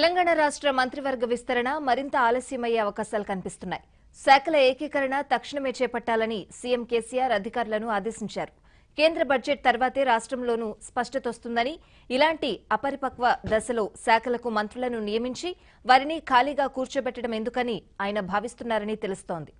తెలంగాణ రాష్ట్ర మంత్రివర్గ విస్తరణ మరింత ఆలస్యమయ్యే అవకాశాలు కనిపిస్తున్నాయి శాఖల ఏకీకరణ తక్షణమే చేపట్టాలని సీఎం కేసీఆర్ అధికారులను ఆదేశించారు కేంద్ర బడ్జెట్ తర్వాతే రాష్ట్రంలోనూ స్పష్టత వస్తుందని ఇలాంటి అపరిపక్వ దశలో శాఖలకు మంత్రులను నియమించి వారిని ఖాళీగా కూర్చోబెట్టడం ఎందుకని ఆయన భావిస్తున్నారని తెలుస్తోంది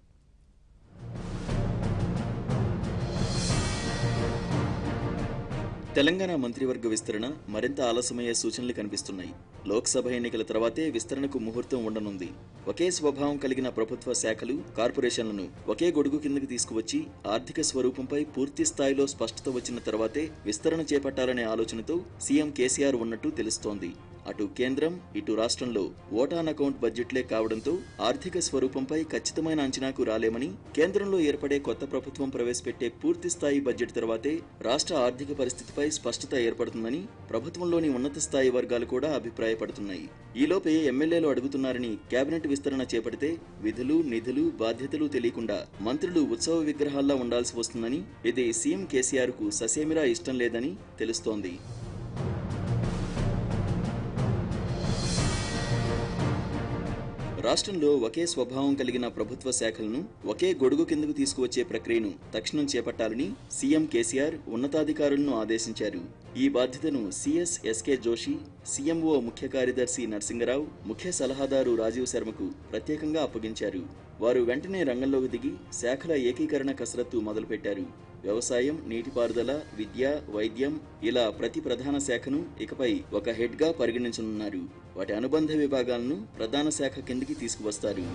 తెలంగాణ మంత్రివర్గ విస్తరణ మరింత ఆలస్యమయ్యే సూచనలు కనిపిస్తున్నాయి లోక్సభ ఎన్నికల తర్వాతే విస్తరణకు ముహూర్తం ఉండనుంది ఒకే స్వభావం కలిగిన ప్రభుత్వ శాఖలు కార్పొరేషన్లను ఒకే గొడుగు కిందకి తీసుకువచ్చి ఆర్థిక స్వరూపంపై పూర్తి స్థాయిలో స్పష్టత వచ్చిన తర్వాతే విస్తరణ చేపట్టాలనే ఆలోచనతో సీఎం కేసీఆర్ ఉన్నట్టు తెలుస్తోంది అటు కేంద్రం ఇటు రాష్ట్రంలో ఓటాన్ అకౌంట్ బడ్జెట్లే కావడంతో ఆర్థిక స్వరూపంపై ఖచ్చితమైన అంచనాకు రాలేమని కేంద్రంలో ఏర్పడే కొత్త ప్రభుత్వం ప్రవేశపెట్టే పూర్తి స్థాయి బడ్జెట్ తర్వాతే రాష్ట్ర ఆర్థిక పరిస్థితిపై స్పష్టత ఏర్పడుతుందని ప్రభుత్వంలోని ఉన్నత స్థాయి వర్గాలు కూడా అభిప్రాయపడుతున్నాయి ఈలోపే ఎమ్మెల్యేలు అడుగుతున్నారని కేబినెట్ విస్తరణ చేపడితే విధులు నిధులు బాధ్యతలు తెలియకుండా మంత్రులు ఉత్సవ విగ్రహాల్లో ఉండాల్సి వస్తుందని ఇది సీఎం కేసీఆర్ కు ససేమిరా ఇష్టం లేదని తెలుస్తోంది రాష్ట్రంలో ఒకే స్వభావం కలిగిన ప్రభుత్వ శాఖలను ఒకే గొడుగు కిందకు తీసుకువచ్చే ప్రక్రియను తక్షణం చేపట్టాలని సీఎం కేసీఆర్ ఉన్నతాధికారులను ఆదేశించారు ఈ బాధ్యతను సీఎస్ ఎస్కే జోషి సీఎంఓ ముఖ్య కార్యదర్శి నరసింగరావు ముఖ్య సలహాదారు రాజీవ్ శర్మకు ప్రత్యేకంగా అప్పగించారు వారు వెంటనే రంగంలోకి దిగి శాఖల ఏకీకరణ కసరత్తు మొదలుపెట్టారు వ్యవసాయం నీటిపారుదల విద్య వైద్యం ఇలా ప్రతి ప్రధాన శాఖను ఇకపై ఒక హెడ్గా పరిగణించనున్నారు వాటి అనుబంధ విభాగాలను ప్రధాన శాఖ కిందికి తీసుకువస్తారు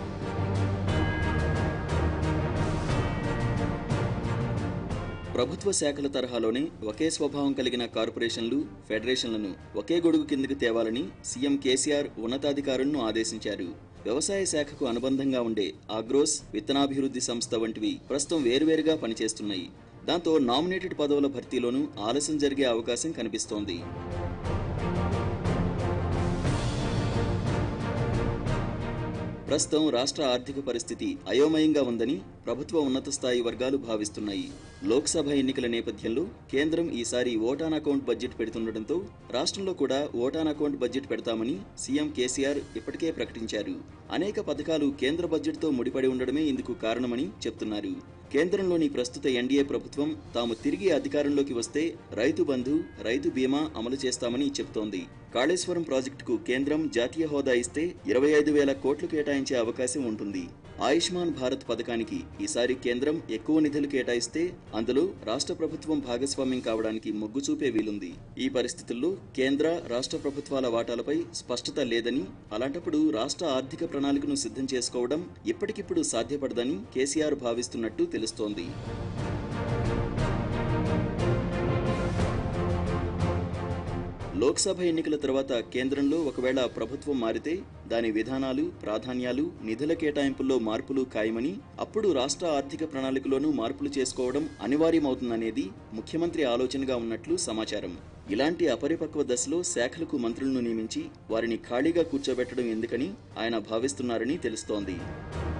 ప్రభుత్వ శాఖల తరహాలోనే ఒకే స్వభావం కలిగిన కార్పొరేషన్లు ఫెడరేషన్లను ఒకే గొడుగు కిందకి తేవాలని సీఎం కేసీఆర్ ఉన్నతాధికారులను ఆదేశించారు వ్యవసాయ శాఖకు అనుబంధంగా ఉండే ఆగ్రోస్ విత్తనాభివృద్ధి సంస్థ వంటివి ప్రస్తుతం వేరువేరుగా పనిచేస్తున్నాయి దాంతో నామినేటెడ్ పదవుల భర్తీలోనూ ఆలస్యం జరిగే అవకాశం కనిపిస్తోంది ప్రస్తుతం రాష్ట్ర ఆర్థిక పరిస్థితి అయోమయంగా ఉందని ప్రభుత్వ ఉన్నత స్థాయి వర్గాలు భావిస్తున్నాయి లోక్సభ ఎన్నికల నేపథ్యంలో కేంద్రం ఈసారి ఓటాన్ అకౌంట్ బడ్జెట్ పెడుతుండటంతో రాష్ట్రంలో కూడా ఓటాన్ అకౌంట్ బడ్జెట్ పెడతామని సీఎం కేసీఆర్ ఇప్పటికే ప్రకటించారు అనేక పథకాలు కేంద్ర బడ్జెట్తో ముడిపడి ఉండడమే ఇందుకు కారణమని చెప్తున్నారు కేంద్రంలోని ప్రస్తుత ఎన్డీఏ ప్రభుత్వం తాము తిరిగి అధికారంలోకి వస్తే రైతు బంధు రైతు బీమా అమలు చేస్తామని చెబుతోంది కాళేశ్వరం ప్రాజెక్టుకు కేంద్రం జాతీయ హోదా ఇస్తే ఇరవై ఐదు వేల కోట్లు కేటాయించే అవకాశం ఉంటుంది ఆయుష్మాన్ భారత్ పథకానికి ఈసారి కేంద్రం ఎక్కువ నిధులు కేటాయిస్తే అందులో రాష్ట్ర ప్రభుత్వం భాగస్వామ్యం కావడానికి మొగ్గు చూపే వీలుంది ఈ పరిస్థితుల్లో కేంద్ర రాష్ట్ర ప్రభుత్వాల వాటాలపై స్పష్టత లేదని అలాంటప్పుడు రాష్ట్ర ఆర్థిక ప్రణాళికను సిద్ధం చేసుకోవడం ఇప్పటికిప్పుడు సాధ్యపడదని కేసీఆర్ భావిస్తున్నట్టు తెలుస్తోంది లోక్సభ ఎన్నికల తర్వాత కేంద్రంలో ఒకవేళ ప్రభుత్వం మారితే దాని విధానాలు ప్రాధాన్యాలు నిధుల కేటాయింపుల్లో మార్పులు ఖాయమని అప్పుడు రాష్ట్ర ఆర్థిక ప్రణాళికలోనూ మార్పులు చేసుకోవడం అనివార్యమవుతుందనేది ముఖ్యమంత్రి ఆలోచనగా ఉన్నట్లు సమాచారం ఇలాంటి అపరిపక్వ దశలో శాఖలకు మంత్రులను నియమించి వారిని ఖాళీగా కూర్చోబెట్టడం ఎందుకని ఆయన భావిస్తున్నారని తెలుస్తోంది